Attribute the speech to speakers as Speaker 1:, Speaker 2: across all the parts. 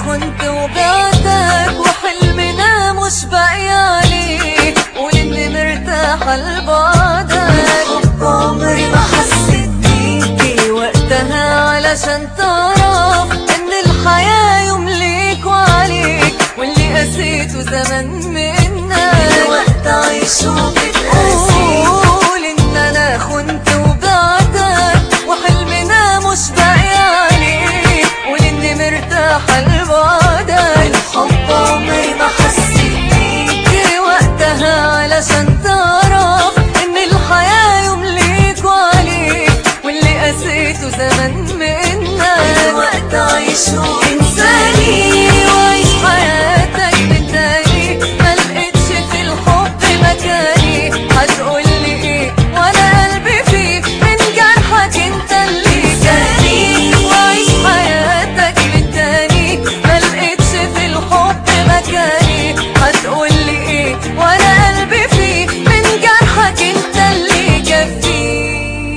Speaker 1: خنت وبعتك وحلمنا مش باقي عليك قول اني مرتاحة لبعدك
Speaker 2: حب عمري ما حسيت بيكي
Speaker 1: وقتها علشان تعرف ان الحياة يوم ليك وعليك واللي قسيته زمن منك
Speaker 2: وقت عيش وبتقاسي
Speaker 1: قول ان انا خنت وبعتك وحلمنا مش باقي عليك قول اني مرتاحة لبعدك
Speaker 2: حب عمري ما حسيت بيكي
Speaker 1: وقتها علشان تعرف ان الحياة يوم ليك وعليك واللي قسيته زمن منك
Speaker 2: وقت عيش
Speaker 1: انساني وعيش حياتك بالتاني ملقتش في الحب مكاني هتقولي ايه وانا قلبي فيك من جرحك انت اللي جاني وعيش حياتك بالتاني ملقتش في الحب مكاني هتقولي ايه وانا قلبي فيك من جرحك انت اللي كفيه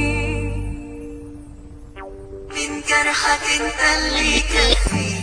Speaker 2: من جرحك انت اللي كفي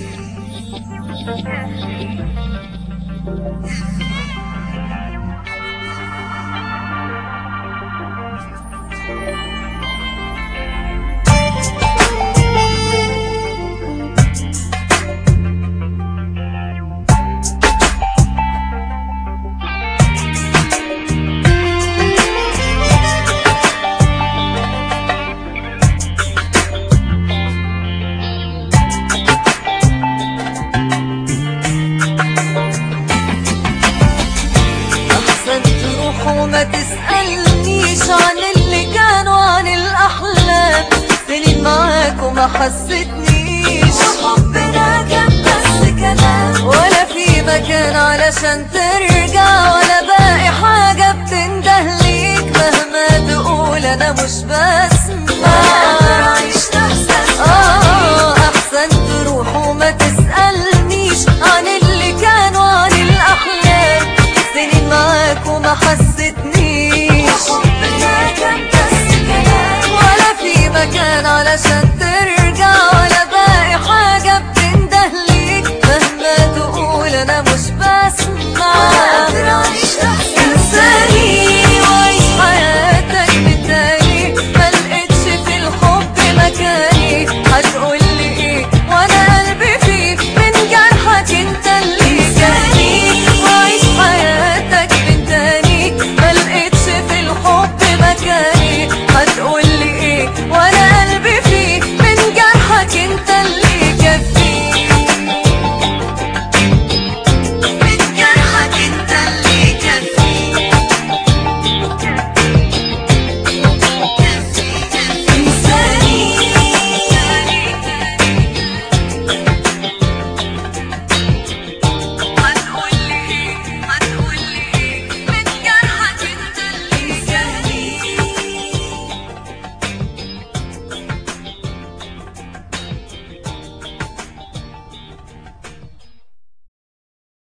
Speaker 1: أحسن تروح وما تسألنيش عن اللي كانوا عن الأحلام سنين معاك وما حسيتنيش
Speaker 2: وحبنا كان بس كلام
Speaker 1: ولا في مكان علشان ترجع ولا باقي حاجة بتندهليك مهما تقول أنا مش بسمع
Speaker 2: عيش نفسك
Speaker 1: آه أحسن تروح وما تسألنيش عن اللي كانوا عن الأحلام سنين معاك وما حسيتنيش